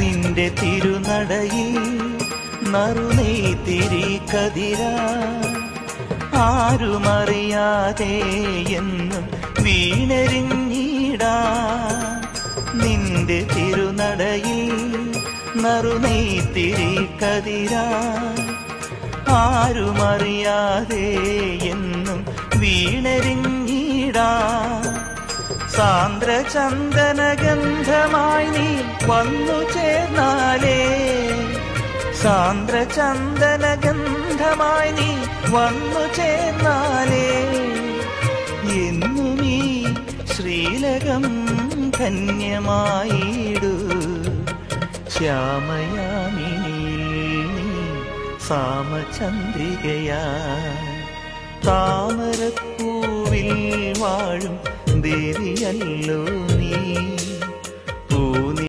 നിന്റെ തിരുനടയിൽ നറുനെയ്ത്തിരി കതിരാ ആരുമറിയാതെ എന്നും വീണരിഞ്ഞിടാ നിന്റെ തിരുനടയിൽ നറുനെയ്ത്തിരി കതിരാ ആരുമറിയാതെ എന്നും വീണരിഞ്ഞിടാ സാന്ദ്രചന്ദനഗന്ധമായി നീ വന്നു ചേർന്നാലേ സാന്ദ്രചന്ദനഗന്ധമായി നീ വന്നു ചേർന്നാലേ എന്നു നീ ശ്രീലകം ധന്യമായിടൂ ശ്യാമയാമിനിയിൽ നീ സാമചന്ദ്രികയായി താമരപ്പൂവിൽ വാഴും ദേവിയല്ലോ നീ പൂര